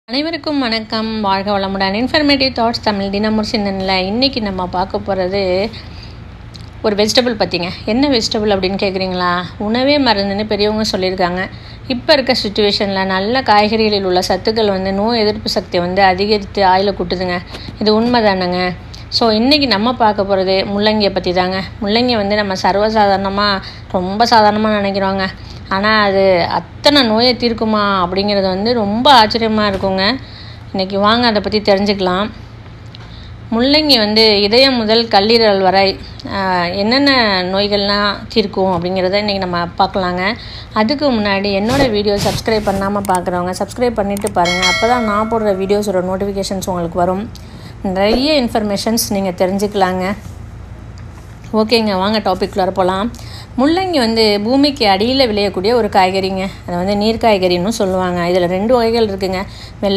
அனைவருக்கும் வணக்கம் வாழ்க வளமுடன் இன்ஃபர்மேட்டிவ் தாட்ஸ் தமிழ் தினமும் சின்னனில் இன்றைக்கி நம்ம பார்க்க போகிறது ஒரு வெஜிடபிள் பற்றிங்க என்ன வெஜிடபிள் அப்படின்னு கேட்குறீங்களா உணவே மருந்துன்னு பெரியவங்க சொல்லியிருக்காங்க இப்போ இருக்க சுச்சுவேஷனில் நல்ல காய்கறிகளில் உள்ள சத்துக்கள் வந்து நோய் எதிர்ப்பு சக்தியை வந்து அதிகரித்து ஆயில கூட்டுதுங்க இது உண்மை தானேங்க ஸோ இன்றைக்கி நம்ம பார்க்க போகிறது முள்ளங்கியை பற்றி தாங்க முள்ளங்கி வந்து நம்ம சர்வசாதாரணமாக ரொம்ப சாதாரணமாக நினைக்கிறோங்க ஆனால் அது அத்தனை நோயை தீர்க்குமா அப்படிங்கிறது வந்து ரொம்ப ஆச்சரியமாக இருக்குங்க இன்றைக்கி வாங்க அதை பற்றி தெரிஞ்சுக்கலாம் முள்ளங்கி வந்து இதயம் முதல் கல்லீரல் வரை ஆஹ், என்னென்ன நோய்கள்லாம் தீர்க்கும் அப்படிங்கிறத இன்றைக்கி நம்ம பார்க்கலாங்க அதுக்கு முன்னாடி என்னோடய வீடியோ சப்ஸ்கிரைப் பண்ணாமல் பார்க்குறவங்க சப்ஸ்கிரைப் பண்ணிவிட்டு பாருங்கள் அப்போ தான் நான் போடுற வீடியோஸோட நோட்டிஃபிகேஷன்ஸ் உங்களுக்கு வரும் நிறைய இன்ஃபர்மேஷன்ஸ் நீங்கள் தெரிஞ்சுக்கலாங்க ஓகேங்க வாங்க டாபிக்குள்ளார போகலாம் முள்ளங்கி வந்து பூமிக்கு அடியில் விளையக்கூடிய ஒரு காய்கறிங்க அதை வந்து நீர் காய்கறின்னு சொல்லுவாங்க இதில் ரெண்டு வகைகள் இருக்குங்க வெள்ளை